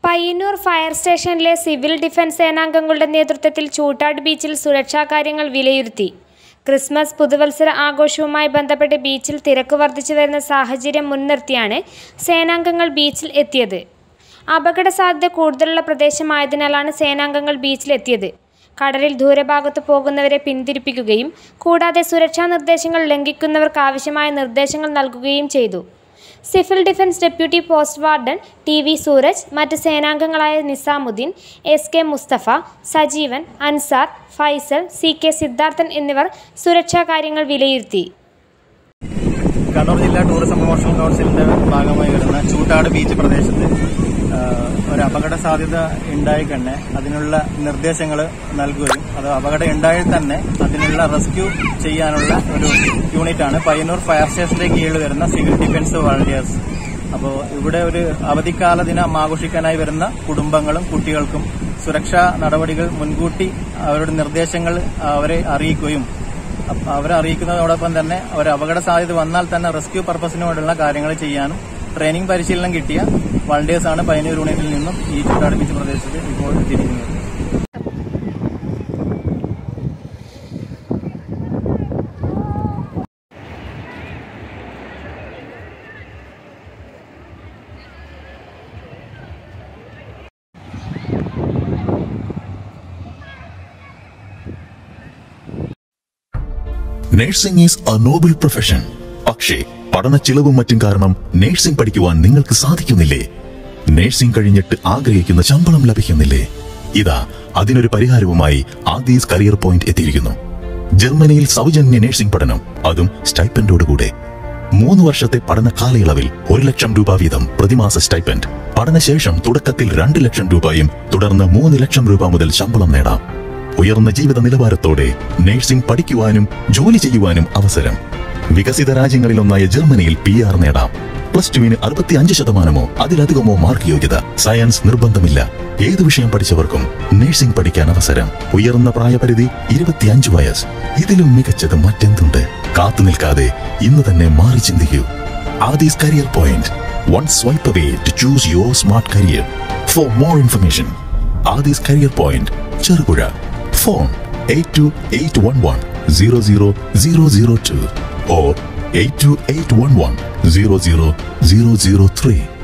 Payyanur fire സ്റ്റേഷനിലെ civil defence സേനാംഗങ്ങളുടെ നേതൃത്വത്തിൽ ചൂട്ടാട് ബീച്ചിൽ സുരക്ഷാ കാര്യങ്ങൾ വിലയിരുത്തി ക്രിസ്മസ് പുതുവത്സര ആഘോഷവുമായി ബന്ധപ്പെട്ട് ബീച്ചിൽ തിരക്ക് വർദ്ധിച്ചു വരുന്ന സാഹചര്യം മുൻനിർത്തിയാണ് സേനാംഗങ്ങൾ ബീച്ചിൽ എത്തിയത് അപകട സാധ്യത കൂടുതലുള്ള പ്രദേശമായതിനാലാണ് സേനാംഗങ്ങൾ ബീച്ചിലെത്തിയത് കടലിൽ ദൂരഭാഗത്ത് പോകുന്നവരെ പിന്തിരിപ്പിക്കുകയും കൂടാതെ സുരക്ഷാ നിർദ്ദേശങ്ങൾ ലംഘിക്കുന്നവർക്ക് ആവശ്യമായ നിർദ്ദേശങ്ങൾ നൽകുകയും ചെയ്തു civil defence deputy post warden T V Sooraj മറ്റ് സേനാംഗങ്ങളായ Nizamuddin S K Mustafa Sajeevan Ansar Faisal C K Siddharthan എന്നിവർ സുരക്ഷാ കാര്യങ്ങൾ വിലയിരുത്തി കണ്ണൂർ ജില്ലാ ടൂറിസം പ്രൊമോഷൻ കൗൺസിലിന്റെ ഭാഗമായി വരുന്ന ചൂട്ടാട് ബീച്ച് പ്രദേശത്ത് ആ, ഒരു അപകട സാധ്യത ഉണ്ടായി തന്നെ അതിനുള്ള നിർദ്ദേശങ്ങൾ നൽകുകയും അത് അപകടം ഉണ്ടായാൽ തന്നെ അതിനുള്ള റെസ്ക്യൂ ചെയ്യാനുള്ള ഒരു യൂണിറ്റാണ് പയ്യന്നൂർ ഫയർ സ്റ്റേഷന്റെ കീഴിൽ വരുന്ന സിവിൽ ഡിഫൻസ് വളണ്ടിയേഴ്സ് അപ്പോൾ ഇവിടെ ഒരു അവധിക്കാല ദിനം ആഘോഷിക്കാനായി വരുന്ന കുടുംബങ്ങളും കുട്ടികൾക്കും സുരക്ഷാ നടപടികൾ മുൻകൂട്ടി അവരുടെ നിർദ്ദേശങ്ങൾ അവരെ അറിയിക്കുകയും അപ്പ അവരെ അറിയിക്കുന്നതോടൊപ്പം തന്നെ ഒരു അപകട സാധ്യത വന്നാൽ തന്നെ റെസ്ക്യൂ പർപ്പസിന് വേണ്ടിയുള്ള കാര്യങ്ങൾ ചെയ്യാനും ട്രെയിനിങ് പരിശീലനം കിട്ടിയ വളണ്ടിയേഴ്സാണ് പയ്യന്നൂർ യൂണിറ്റിൽ നിന്നും ഈ ചുറ്റാട് ബീച്ച് പ്രദേശത്ത് ഇപ്പോൾ എത്തിയിരിക്കുന്നത് nursing is a noble profession പക്ഷേ പഠന ചിലവും മറ്റും കാരണം നഴ്സിംഗ് പഠിക്കുവാൻ നിങ്ങൾക്ക് സാധിക്കുന്നില്ലേ നഴ്സിംഗ് കഴിഞ്ഞിട്ട് ആഗ്രഹിക്കുന്ന ശമ്പളം ലഭിക്കുന്നില്ലേ ഇതാ അതിനൊരു പരിഹാരവുമായി ആദീസ് കരിയർ പോയിന്റ് എത്തിയിരിക്കുന്നു ജർമ്മനിയിൽ സൗജന്യ നഴ്സിംഗ് പഠനം അതും സ്റ്റൈപ്പൻഡോടുകൂടെ മൂന്ന് വർഷത്തെ പഠന കാലയളവിൽ ഒരു ലക്ഷം രൂപ വീതം പ്രതിമാസ സ്റ്റൈപ്പൻഡ് പഠനശേഷം തുടക്കത്തിൽ രണ്ട് ലക്ഷം രൂപയും തുടർന്ന് മൂന്ന് ലക്ഷം രൂപ മുതൽ ശമ്പളം നേടാം ഉയർന്ന ജീവിത നിലവാരത്തോടെ നഴ്സിംഗ് പഠിക്കുവാനും ജോലി ചെയ്യുവാനും അവസരം വികസിത രാജ്യങ്ങളിലൊന്നായ ജർമ്മനിയിൽ പി ആർ നേടാം പ്ലസ് ടുവിന് അറുപത്തി അഞ്ച് ശതമാനമോ അതിലധികമോ മാർക്ക് യോഗ്യത സയൻസ് നിർബന്ധമില്ല ഏത് വിഷയം പഠിച്ചവർക്കും നഴ്സിംഗ് പഠിക്കാൻ അവസരം ഉയർന്ന പ്രായപരിധി ഇരുപത്തിയഞ്ച് വയസ്സ് ഇതിലും മികച്ചത് മറ്റെന്തുണ്ട് കാത്തു നിൽക്കാതെ ഇന്ന് തന്നെ മാറി ചിന്തിക്കൂ Adees career point one swipe away to choose your smart career for more information Adees career point Cherupuzha phone eight two eight one one zero zero zero zero two or eight two eight one one zero zero zero zero three